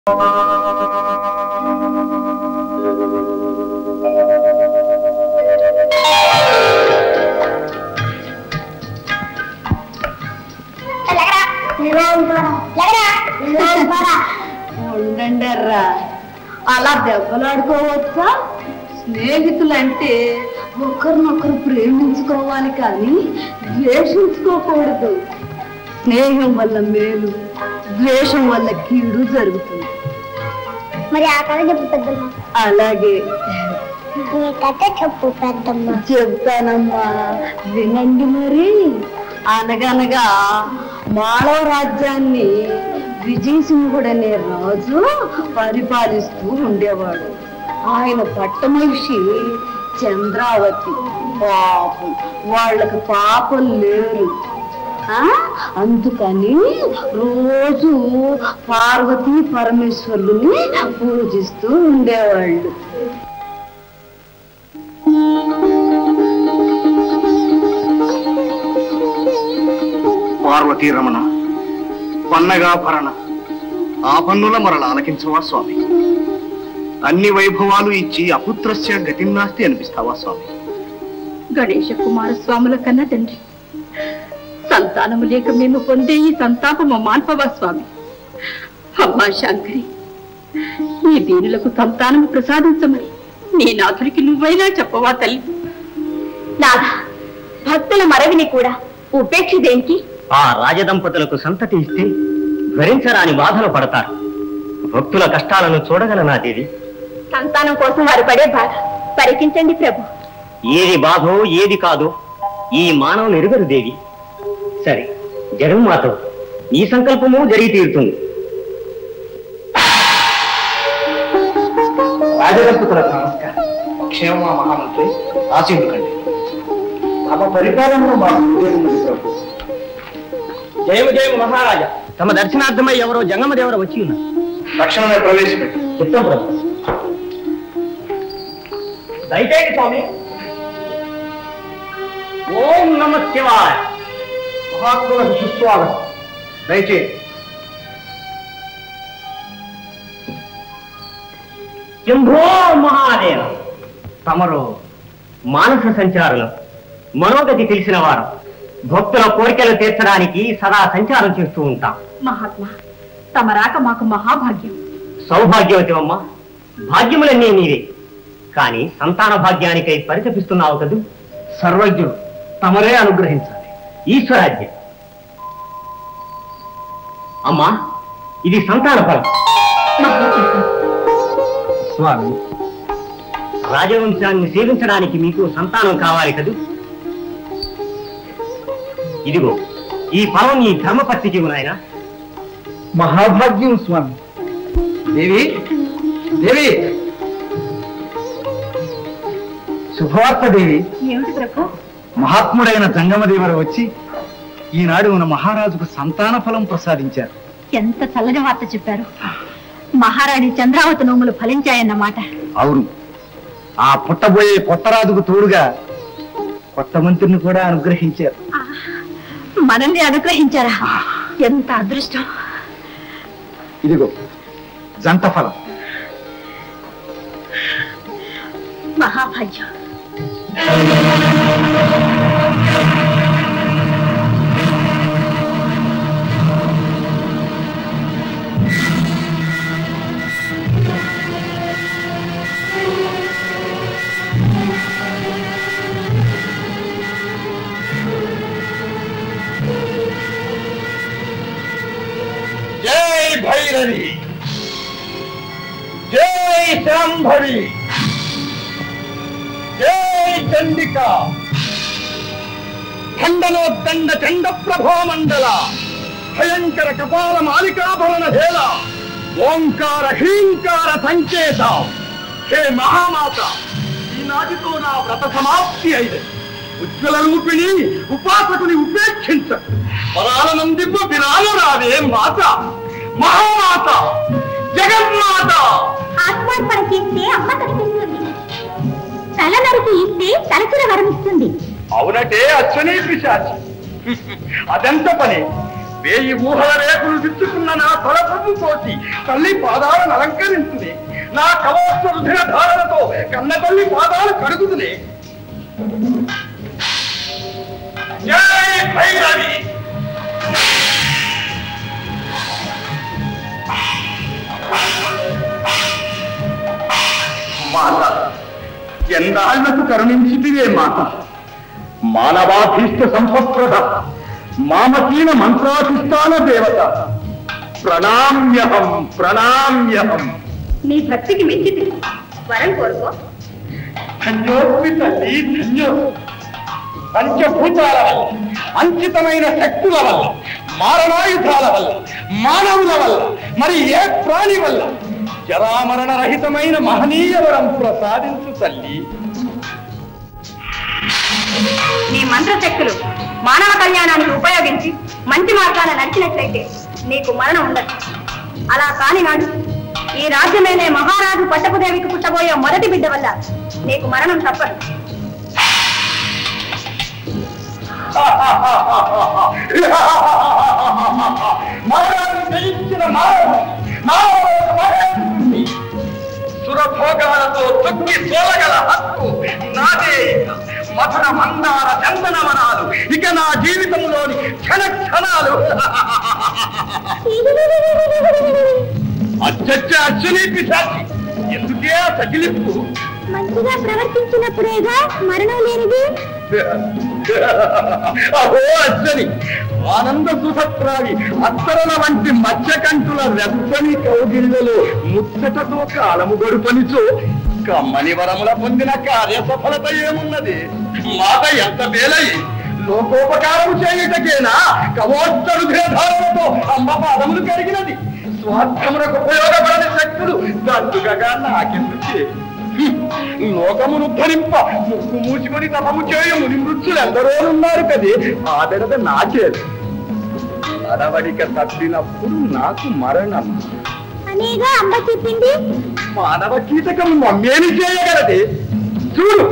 ఉండండర్రా అలా దెబ్బలాడుకోవచ్చా స్నేహితులంటే ఒకరినొకరు ప్రేమించుకోవాలి కానీ ద్వేషించుకోకూడదు స్నేహం వల్ల మేలు ద్వేషం వల్ల కీడు జరుగుతుంది మరి ఆ కథ చెప్పు పెద్దమ్మ అలాగే నీ కథ చెప్పు పెద్దమ్మ చెప్తానమ్మా వినండి మరి అనగనగా మాళవ రాజ్యాన్ని విజయసింహుడు అనే రాజు పరిపాలిస్తూ ఉండేవాడు ఆయన పట్టమహిషి చంద్రావతి పాపం వాళ్ళకి పాపం లేరు ఆ? అందుకని రోజు పార్వతీ పరమేశ్వరుని పూజిస్తూ ఉండేవాళ్ళు పార్వతీ రమణ పన్నగాభరణ ఆ పన్నుల మరల ఆలకించవా స్వామి అన్ని వైభవాలు ఇచ్చి అపుత్రస్య గతిన్నాస్తి అనిపిస్తావా స్వామి గణేష కుమారస్వాముల కన్న తండ్రి సంతానము లేక మేము పొందే ఈ సంతాపము మాన్పవా స్వామి అమ్మా శంకరి ఈ దీనులకు సంతానము ప్రసాదించమని నీ నాథుడికి నువ్వైనా చెప్పవా తల్లి నాథ భక్తుల మరవిని కూడా ఉపేక్ష దేనికి ఆ రాజదంపతులకు సంతతి ఇస్తే భరించరాని బాధలు పడతారు భక్తుల కష్టాలను చూడగలనా దేవి సంతానం కోసం వారు పడే బాధ పరికించండి ప్రభు ఏది బాధో ఏది కాదో ఈ మానవులు ఎరుగరు దేవి సరే జగన్మాత ఈ సంకల్పము జరిగి తీరుతుంది రాజదంపతులకు నమస్కారం క్షేమమా మహామంత్రి ఆశీర్వకండి తమ పరిపాలనలో మాకు ఉద్యోగం ప్రభు జయము జయము మహారాజా తమ దర్శనార్థమై ఎవరో జంగమదేవర వచ్చి ఉన్నారు తక్షణమే ప్రవేశపెట్టి చిత్తం ప్రభు దయచేయండి స్వామి ఓం నమ శివాయ మహాత్ములకు సుస్వాగతం దయచేసి శంభో మహాదేవ తమరు మానస సంచారులు మనోగతి తెలిసిన వారు భక్తుల కోరికలు తీర్చడానికి సదా సంచారం చేస్తూ ఉంటాం మహాత్మా తమ రాక మాకు మహాభాగ్యం సౌభాగ్యవతి అమ్మ భాగ్యములన్నీ నీవే కానీ సంతాన భాగ్యానికై పరితపిస్తున్నావు కదూ సర్వజ్ఞుడు తమరే అనుగ్రహించాలి ఈశ్వరాజ్ఞ అమ్మా ఇది సంతాన ఫలం స్వామి రాజవంశాన్ని సేవించడానికి మీకు సంతానం కావాలి కదూ ఇదిగో ఈ ఫలం నీ ధర్మపత్నికి నాయన మహాభాగ్యం స్వామి దేవి దేవి శుభవార్త దేవి ఏమిటి ప్రభు మహాత్ముడైన జంగమదేవర వచ్చి ఈనాడు మన మహారాజుకు సంతాన ఫలం ప్రసాదించారు ఎంత చల్లని వార్త చెప్పారు మహారాణి చంద్రావతి నోములు ఫలించాయన్నమాట అవును ఆ పుట్టబోయే కొత్త రాజుకు తోడుగా కొత్త మంత్రిని కూడా అనుగ్రహించారు మనల్ని అనుగ్రహించారా ఎంత అదృష్టం ఇదిగో జంట ఫలం మహాభాగ్యం జై భైరవి జై శాంభవి జై చండిక ఖండనోద్దండ చండ ప్రభో మండల భయంకర కపాల మాలికాభరణ హేళ ఓంకార హ్రీంకార సంకేత హే మహామాత ఈనాటితో నా వ్రత సమాప్తి అయింది ఉజ్వల రూపిణి ఉపాసకుని ఉపేక్షించ పరాల నందింప విరాలు రావే మాత మహామాత జగన్మాత ఆత్మార్పణ చేస్తే అమ్మ కనిపిస్తుంది తల నరికి ఇస్తే తలచిన వరమిస్తుంది అవునటే అచ్చనే పిశాచి అదెంత పని వేయి ఊహల రేకులు విచ్చుకున్న నా తలపొద్దు కోసి తల్లి పాదాలను అలంకరించునే నా కవచ ధారణతో కన్న తల్లి పాదాలు కడుగుతునే జై భైరవి మాత ఎన్నాళ్లకు కరుణించితివే మాత మానవాధీష్ట సంపత్ప్రద మామకీన మంత్రాధిష్టాన దేవత ప్రణామ్యహం ప్రణామ్యహం నీ భక్తికి మెచ్చింది వరం కోరుకో ధన్యోస్మి తల్లి ధన్యో పంచభూతాల వల్ల అంకితమైన శక్తుల వల్ల మారణాయుధాల వల్ల మానవుల వల్ల మరి ఏ ప్రాణి వల్ల జరామరణ రహితమైన మహనీయ వరం ప్రసాదించు తల్లి నీ మంత్రశక్తులు మానవ కళ్యాణానికి ఉపయోగించి మంచి మార్గాన నడిచినట్లయితే నీకు మరణం ఉండదు అలా కాని నాడు ఈ రాజ్యమేనే మహారాజు పట్టపుదేవికి పుట్టబోయే మొదటి బిడ్డ వల్ల నీకు మరణం తప్పదు మరణాన్ని జయించిన మానవం మానవులకు మరణిస్తుంది. సురభోగాలతో తొక్కి తోలగల హక్కు నాదే ఇక. మధుర మందార చందనవనాలు ఇక నా జీవితంలోని క్షణ క్షణాలు అచ్చచ్చ అచ్చుని పిశాచి ఎందుకే ఆ సకిలింపు మంచిగా ప్రవర్తించినప్పుడేగా మరణం లేనిది అహో అచ్చని ఆనంద సుసత్రావి అత్తరల వంటి మత్స్యకంఠుల వెచ్చని కౌగిళ్లలో ముచ్చటతో కాలము గడుపనిచో కమ్మని వరముల పొందిన కార్య సఫలత ఏమున్నది మాట ఎంత మేలయి లోకోపకారము చేయుటకేనా కవోత్తరు ధారణతో అమ్మ పాదములు కడిగినది స్వార్థములకు ఉపయోగపడని శక్తులు దండుగగా నాకెందుకే లోకమును ధరింప ముక్కు మూసుకొని తపము చేయు ముని మృత్యులు ఎందరోనున్నారు కదే ఆ బెడద నాకేది అడవడిక తప్పినప్పుడు నాకు మరణం అనేగా అమ్మ చెప్పింది మానవ కీటకం మమ్మేమి చేయగలది చూడు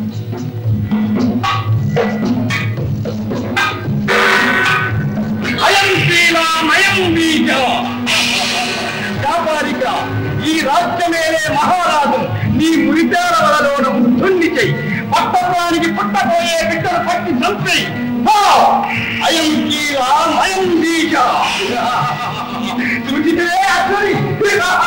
అయం శ్రీరామయం బీజ కాపాలిక ఈ రాజ్యమేలే మహారాజు నీ మురితాల వలలోన వృద్ధుణ్ణి చెయ్యి పట్టణానికి పుట్టబోయే బిడ్డలు పట్టి చంపి అయం శ్రీరామయం బీజ చూచితే అసలు